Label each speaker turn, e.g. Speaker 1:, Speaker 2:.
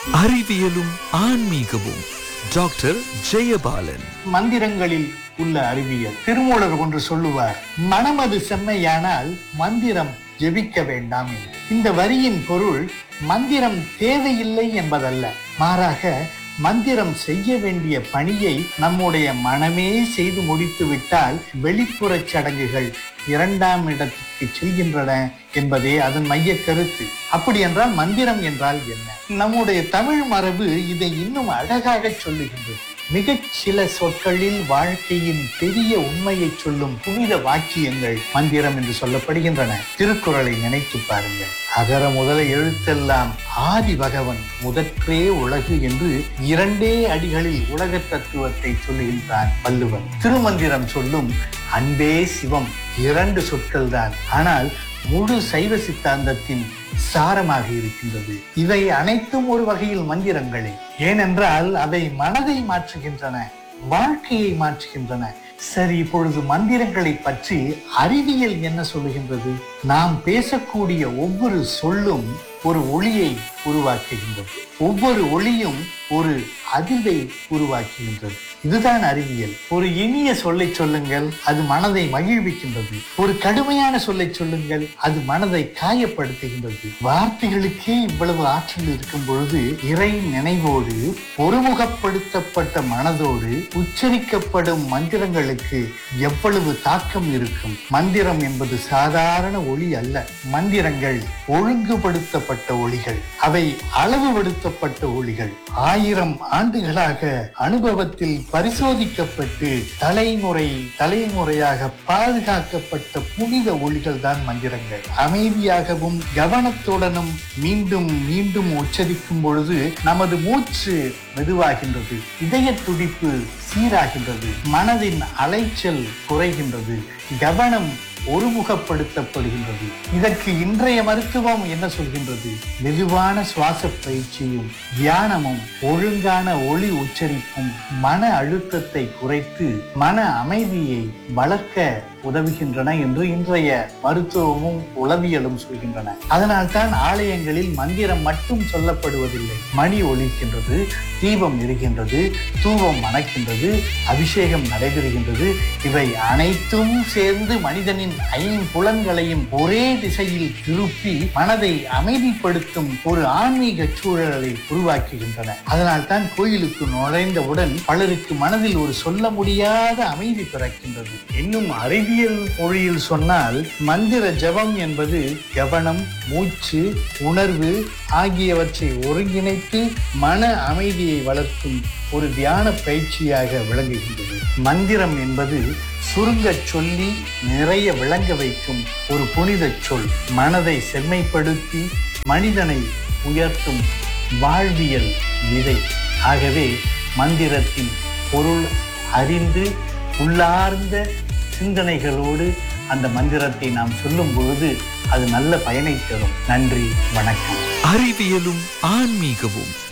Speaker 1: அறிவியலும் ஆன்மீகமும் டாக்டர் ஜெயபாலன்
Speaker 2: மந்திரங்களில் உள்ள அறிவியல் திருமூலர் ஒன்று சொல்லுவார் மனமது செம்மையானால் மந்திரம் ஜெபிக்க வேண்டாம் என்று. இந்த வரியின் பொருள் மந்திரம் தேவையில்லை என்பதல்ல மாறாக மந்திரம் செய்ய வேண்டிய பணியை நம்முடைய மனமே செய்து முடித்து விட்டால் வெளிப்புறச் சடங்குகள் இரண்டாம் இடத்துக்கு செல்கின்றன என்பதே அதன் மைய கருத்து அப்படி என்றால் மந்திரம் என்றால் என்ன நம்முடைய தமிழ் மரபு இதை இன்னும் அழகாக சொல்லுகின்றது மிகச் சில சொற்களில் வாழ்க்கையின் பெரிய உண்மையை சொல்லும் புனித வாக்கியங்கள் மந்திரம் என்று சொல்லப்படுகின்றன திருக்குறளை நினைத்து பாருங்கள் அகர முதல எழுத்தெல்லாம் ஆதி பகவன் முதற்றே உலகு என்று இரண்டே அடிகளில் உலக தத்துவத்தை சொல்லுகின்றான் வள்ளுவன் திருமந்திரம் சொல்லும் அன்பே சிவம் இரண்டு சொற்கள் தான் ஆனால் முழு சைவ சித்தாந்தத்தின் சாரமாக இருக்கின்றது இவை அனைத்தும் ஒரு வகையில் மந்திரங்களே ஏனென்றால் அவை மனதை மாற்றுகின்றன வாழ்க்கையை மாற்றுகின்றன சரி இப்பொழுது மந்திரங்களை பற்றி அறிவியல் என்ன சொல்லுகின்றது நாம் பேசக்கூடிய ஒவ்வொரு சொல்லும் ஒரு ஒளியை உருவாக்குகின்றது ஒவ்வொரு ஒளியும் ஒரு அதிர்வை உருவாக்குகின்றது இதுதான் அறிவியல் ஒரு இனிய சொல்லை சொல்லுங்கள் அது மனதை மகிழ்விக்கின்றது ஒரு கடுமையான சொல்லை சொல்லுங்கள் அது மனதை காயப்படுத்துகின்றது வார்த்தைகளுக்கே இவ்வளவு ஆற்றல் இருக்கும் பொழுது இறை நினைவோடு ஒருமுகப்படுத்தப்பட்ட மனதோடு உச்சரிக்கப்படும் மந்திரங்களுக்கு எவ்வளவு தாக்கம் இருக்கும் மந்திரம் என்பது சாதாரண ஒளி அல்ல மந்திரங்கள் ஒழுங்குபடுத்தப்பட்ட ஒளிகள் அவை அளவுபடுத்தப்பட்ட ஒளிகள் ஆயிரம் ஆண்டுகளாக அனுபவத்தில் பரிசோதிக்கப்பட்டு தலைமுறை தலைமுறையாக பாதுகாக்கப்பட்ட புனித ஒளிகள் தான் மந்திரங்கள் அமைதியாகவும் கவனத்துடனும் மீண்டும் மீண்டும் உச்சரிக்கும் பொழுது நமது மூச்சு மெதுவாகின்றது இதய துடிப்பு சீராகின்றது மனதின் அலைச்சல் குறைகின்றது கவனம் ஒருமுகப்படுத்தப்படுகின்றது இதற்கு இன்றைய மருத்துவம் என்ன சொல்கின்றது மெதுவான சுவாச பயிற்சியும் தியானமும் ஒழுங்கான ஒளி உச்சரிப்பும் மன அழுத்தத்தை குறைத்து மன அமைதியை வளர்க்க உதவுகின்றன என்று இன்றைய மருத்துவமும் உளவியலும் சொல்கின்றன அதனால் தான் ஆலயங்களில் மந்திரம் மட்டும் சொல்லப்படுவதில்லை மணி ஒலிக்கின்றது தீபம் எரிகின்றது தூபம் மணக்கின்றது அபிஷேகம் நடைபெறுகின்றது இவை அனைத்தும் சேர்ந்து மனிதனின் ஐம்புலன்களையும் ஒரே திசையில் திருப்பி மனதை அமைதிப்படுத்தும் ஒரு ஆன்மீக சூழலை உருவாக்குகின்றன அதனால் தான் கோயிலுக்கு நுழைந்தவுடன் பலருக்கு மனதில் ஒரு சொல்ல முடியாத அமைதி பிறக்கின்றது இன்னும் அறிவியல் மொழியில் சொன்னால் மந்திர ஜபம் என்பது கவனம் மூச்சு உணர்வு ஆகியவற்றை ஒருங்கிணைத்து மன அமைதியை வளர்க்கும் ஒரு தியான பயிற்சியாக விளங்குகின்றது மந்திரம் என்பது சுருங்கச் சொல்லி நிறைய விளங்க வைக்கும் ஒரு புனித சொல் மனதை செம்மைப்படுத்தி மனிதனை உயர்த்தும் வாழ்வியல் விதை ஆகவே மந்திரத்தின் பொருள் அறிந்து உள்ளார்ந்த சிந்தனைகளோடு அந்த மந்திரத்தை நாம் சொல்லும் பொழுது அது நல்ல பயனை தரும் நன்றி வணக்கம்
Speaker 1: அறிவியலும் ஆன்மீகமும்